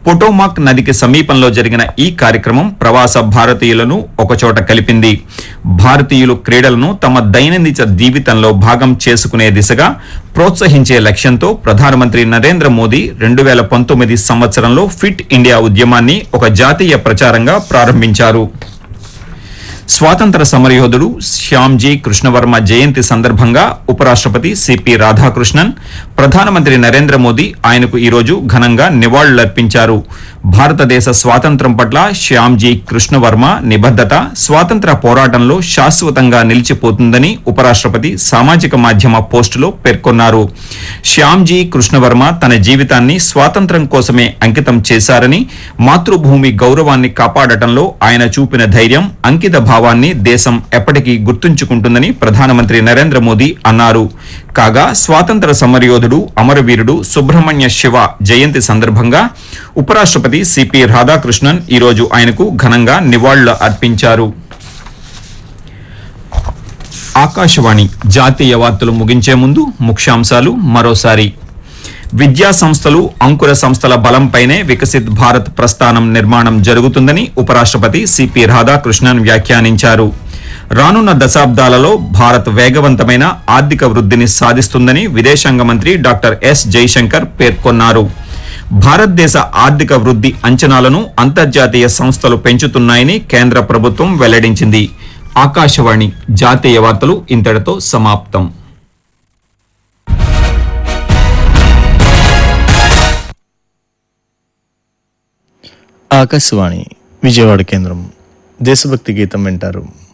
పొటోమాక్ నదికి సమీపంలో జరిగిన ఈ కార్యక్రమం ప్రవాస భారతీయులను ఒకచోట కలిపింది భారతీయులు క్రీడలను తమ దైనందిన జీవితంలో భాగం చేసుకునే దిశగా ప్రోత్సహించే లక్ష్యంతో ప్రధానమంత్రి నరేంద్ర మోదీ రెండు వేల పంతొమ్మిది సంవత్సరంలో ఫిట్ ఇండియా ఉద్యమాన్ని ఒక జాతీయ ప్రచారంగా ప్రారంభించారు స్వాతంత్ర సమరయోధుడు శ్యామ్జీ కృష్ణవర్మ జయంతి సందర్భంగా ఉపరాష్ట్రపతి సిపి రాధాకృష్ణన్ ప్రధానమంత్రి నరేంద్ర మోదీ ఆయనకు ఈరోజు ఘనంగా నివాళులర్పించారు భారతదేశ స్వాతంత్ర్యం పట్ల శ్యామ్జీ కృష్ణవర్మ నిబద్ధత స్వాతంత్ర పోరాటంలో శాశ్వతంగా నిలిచిపోతుందని ఉపరాష్ట్రపతి సామాజిక మాధ్యమ పోస్టులో పేర్కొన్నారు శ్యామ్జీ కృష్ణవర్మ తన జీవితాన్ని స్వాతంత్ర్యం కోసమే అంకితం చేశారని మాతృభూమి గౌరవాన్ని కాపాడటంలో ఆయన చూపిన ధైర్యం అంకిత భావాన్ని దేశం ఎప్పటికీ గుర్తుంచుకుంటుందని ప్రధానమంత్రి నరేంద్ర మోదీ అన్నారు కాగా స్వాతంత్ర సమరయోధుడు అమరవీరుడు సుబ్రహ్మణ్య శివ జయంతి సందర్భంగా ఉపరాష్ట్రపతి సిపి రాధాకృష్ణన్ ఈరోజు ఆయనకు ఘనంగా నివాళులు అర్పించారు ఆకాశవాణి జాతీయ వార్తలు ముగించే ముందు ముఖ్యాంశాలు మరోసారి విద్యా సంస్థలు అంకుర సంస్థల బలంపైనే వికసిత్ భారత్ ప్రస్థానం నిర్మాణం జరుగుతుందని ఉపరాష్ట్రపతి సిపి రాధాకృష్ణన్ వ్యాఖ్యానించారు రానున్న దశాబ్దాలలో భారత్ వేగవంతమైన ఆర్థిక వృద్ధిని సాధిస్తుందని విదేశాంగ మంత్రి డాక్టర్ ఎస్ జైశంకర్ పేర్కొన్నారు భారతదేశ ఆర్థిక వృద్ధి అంచనాలను అంతర్జాతీయ సంస్థలు పెంచుతున్నాయని కేంద్ర ప్రభుత్వం వెల్లడించింది ఆకాశవాణి జాతీయ వార్తలు ఇంతటితో సమాప్తం ఆకాశవాణి విజయవాడ కేంద్రం దేశభక్తి గీతం వింటారు